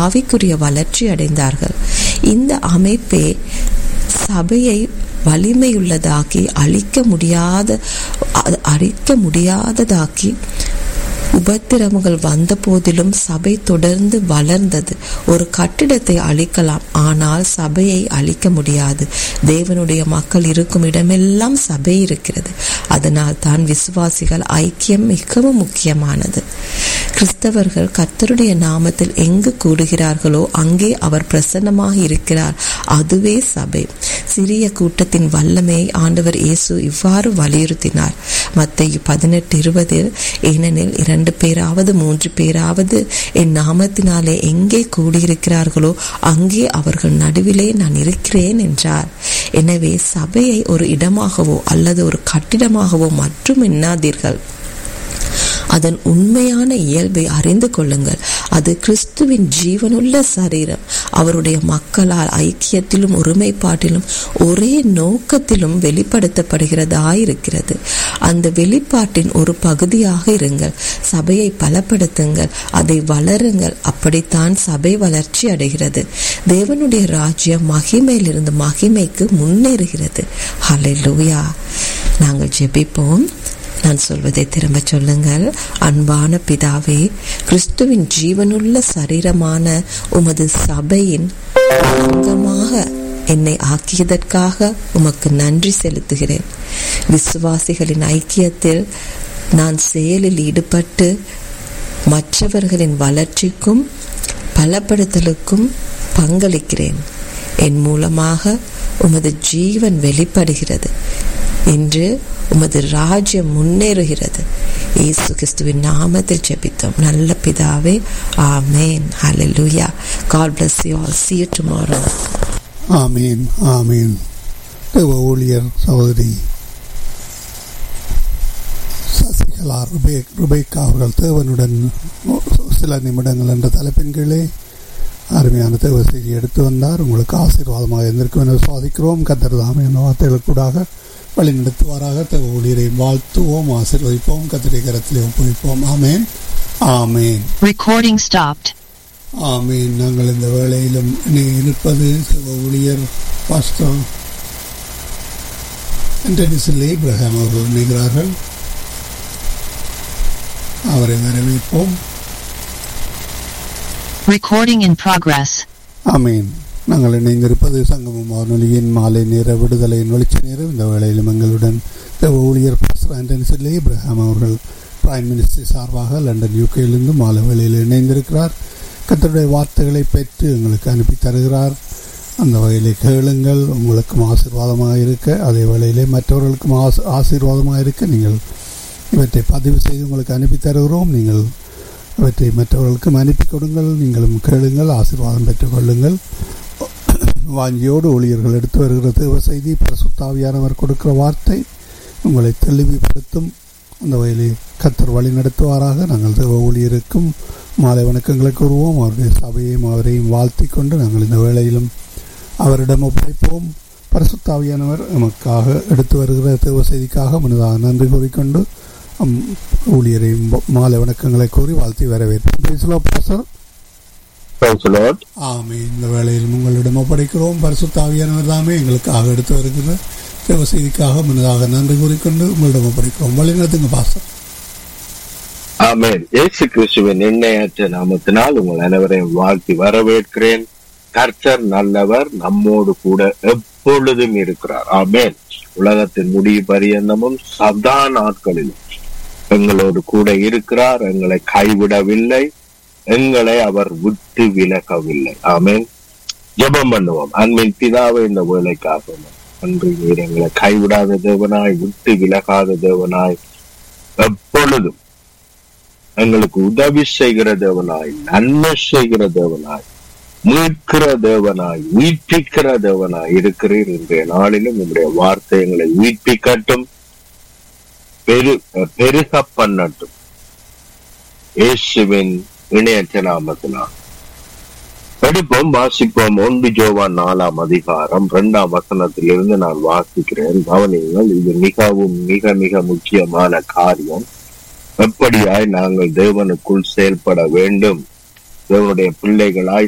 ஆவிக்குரிய வளர்ச்சி அடைந்தார்கள் இந்த அமைப்பே சபையை வலிமையுள்ளதாக்கி அழிக்க முடியாத அ- அழிக்க முடியாததாக்கி உபத்திரவங்கள் வந்த போதிலும் சபை தொடர்ந்து வளர்ந்தது ஒரு கட்டிடத்தை அழிக்கலாம் ஆனால் சபையை அழிக்க முடியாது தேவனுடைய மக்கள் இருக்கும் இடமெல்லாம் சபை இருக்கிறது அதனால் தான் விசுவாசிகள் ஐக்கியம் மிகவும் முக்கியமானது கிறிஸ்தவர்கள் கர்த்தருடைய நாமத்தில் எங்கு கூடுகிறார்களோ அங்கே அவர் பிரசன்னமாக இருக்கிறார் அதுவே சபை சிறிய கூட்டத்தின் வல்லமையை ஆண்டவர் இயேசு இவ்வாறு வலியுறுத்தினார் மத்தேயு பதினெட்டு இருபதில் ஏனெனில் இரண்டு பேராவது மூன்று பேராவது என் நாமத்தினாலே எங்கே கூடியிருக்கிறார்களோ அங்கே அவர்கள் நடுவிலே நான் இருக்கிறேன் என்றார் எனவே சபையை ஒரு இடமாகவோ அல்லது ஒரு கட்டிடமாகவோ மற்றும் எண்ணாதீர்கள் அதன் உண்மையான இயல்பை அறிந்து கொள்ளுங்கள் அது கிறிஸ்துவின் ஜீவனுள்ள சரீரம் அவருடைய மக்களால் ஐக்கியத்திலும் ஒருமைப்பாட்டிலும் ஒரே நோக்கத்திலும் வெளிப்படுத்தப்படுகிறதாயிருக்கிறது அந்த வெளிப்பாட்டின் ஒரு பகுதியாக இருங்கள் சபையை பலப்படுத்துங்கள் அதை வளருங்கள் அப்படித்தான் சபை வளர்ச்சி அடைகிறது தேவனுடைய ராஜ்யம் மகிமையிலிருந்து மகிமைக்கு முன்னேறுகிறது ஹalleluya நாங்கள் ஜெபிப்போம் நான் சொல்வதை திரும்ப சொல்லுங்கள் அன்பான பிதாவே கிறிஸ்துவின் ஜீவனுள்ள சரீரமான உமது சபையின் அங்கமாக என்னை ஆக்கியதற்காக உமக்கு நன்றி செலுத்துகிறேன் விசுவாசிகளின் ஐக்கியத்தில் நான் செயலில் ஈடுபட்டு மற்றவர்களின் வளர்ச்சிக்கும் பலப்படுத்தலுக்கும் பங்களிக்கிறேன் என் மூலமாக உமது ஜீவன் வெளிப்படுகிறது இன்று உமது ராஜ்யம் முன்னேறுகிறது இயேசு கிறிஸ்துவின் நாமத்தில் ஜெபித்தோம் நல்ல பிதாவே ஆமேன் ஹalleluya God bless you all see you tomorrow ஆமீன் ஆமீன் தேவ ஊழியர் சகோதரி சசிகலா ருபே ருபேக்கா அவர்கள் தேவனுடன் சில நிமிடங்கள் என்ற தலைப்பின் கீழே அருமையான தேவ செய்தி எடுத்து வந்தார் உங்களுக்கு ஆசீர்வாதமாக இருந்திருக்கும் என சுவாதிக்கிறோம் கத்தர் தாமே என்ற வார்த்தைகளுக்கூடாக வழிநடத்துவாராக தேவ ஊழியரை வாழ்த்துவோம் ஆசீர்வதிப்போம் கத்திரை கரத்திலே ஒப்புவிப்போம் ஆமேன் ஆமேன் Recording stopped. ஆமீன் நாங்கள் இந்த வேளையிலும் இனி இருப்பது சிவ ஊழியர் பாஸ்டர் ஆண்டனிசில் இப்ரஹாம் அவர்கள் இணைகிறார்கள் அவரை வரவேற்போம் Recording in progress. ஆமீன் நாங்கள் இணைந்திருப்பது சங்கமம் வானொலியின் மாலை நேர விடுதலையின் வெளிச்ச நேரம் இந்த வேளையிலும் எங்களுடன் தேவ ஊழியர் பாஸ்டர் ஆண்டனிசில் இப்ரஹாம் அவர்கள் பிரைம் மினிஸ்டர் சார்பாக லண்டன் யூகேயிலிருந்து மாலை வேளையில் இணைந்திருக்கிறார் கத்தருடைய வார்த்தைகளை பெற்று எங்களுக்கு அனுப்பி தருகிறார் அந்த வகையிலே கேளுங்கள் உங்களுக்கும் ஆசீர்வாதமாக இருக்க அதே வேளையிலே மற்றவர்களுக்கும் ஆச ஆசீர்வாதமாக இருக்க நீங்கள் இவற்றை பதிவு செய்து உங்களுக்கு அனுப்பி தருகிறோம் நீங்கள் இவற்றை மற்றவர்களுக்கும் அனுப்பி கொடுங்கள் நீங்களும் கேளுங்கள் ஆசீர்வாதம் பெற்றுக்கொள்ளுங்கள் வாஞ்சியோடு ஊழியர்கள் எடுத்து வருகிற தேவ செய்தி பிரசுத்தாவியானவர் கொடுக்கிற வார்த்தை உங்களை தெளிவுபடுத்தும் அந்த வகையிலே கத்தர் வழி நடத்துவாராக நாங்கள் தேவ ஊழியருக்கும் மாலை வணக்கங்களை கூறுவோம் அவருடைய சபையையும் அவரையும் வாழ்த்திக் கொண்டு நாங்கள் இந்த வேளையிலும் அவரிடம் ஒப்படைப்போம் பரிசுத்தாவியானவர் நமக்காக எடுத்து வருகிற தேவ செய்திக்காக முன்னதாக நன்றி கூறிக்கொண்டு அம், ஊழியரையும் மாலை வணக்கங்களை கூறி வாழ்த்தி வரவேற்போம் பேசலோ பாசர் Praise the Lord. ஆமே இந்த வேளையில் உங்களிடம் ஒப்படைக்கிறோம் பரிசுத்தாவியானவர் தாமே எங்களுக்காக எடுத்து வருகிற தேவ செய்திக்காக முன்னதாக நன்றி கூறிக்கொண்டு உங்களிடம் ஒப்படைக்கிறோம் வழிநடத்துங்க பாசர் ஆமென் இயேசு கிறிஸ்துவின் எண்ணெயற்ற நாமத்தினால் உங்கள் அனைவரையும் வாழ்த்தி வரவேற்கிறேன் கர்த்தர் நல்லவர் நம்மோடு கூட எப்பொழுதும் இருக்கிறார் ஆமென் உலகத்தின் முடிவு பரியந்தமும் சதா நாட்களிலும் எங்களோடு கூட இருக்கிறார் எங்களை கைவிடவில்லை எங்களை அவர் விட்டு விலகவில்லை ஆமென் ஜெபம் பண்ணுவோம் அன்பின் பிதாவை இந்த வேலைக்காக அன்று நீர் எங்களை கைவிடாத தேவனாய் விட்டு விலகாத தேவனாய் எப்பொழுதும் எங்களுக்கு உதவி செய்கிற தேவனாய் நன்மை செய்கிற தேவனாய் மீட்கிற தேவனாய் உயிர்ப்பிக்கிற தேவனாய் இருக்கிறீர் இன்றைய நாளிலும் உங்களுடைய வார்த்தை எங்களை உயிர்ப்பிக்கட்டும் பெரு பெருக பண்ணட்டும் இயேசுவின் இணையற்ற நாமத்தினால் படிப்போம் வாசிப்போம் ஒன்று ஜோவான் நாலாம் அதிகாரம் இரண்டாம் வசனத்திலிருந்து நான் வாசிக்கிறேன் கவனியுங்கள் இது மிகவும் மிக மிக முக்கியமான காரியம் எப்படியாய் நாங்கள் தேவனுக்குள் செயல்பட வேண்டும் தேவனுடைய பிள்ளைகளாய்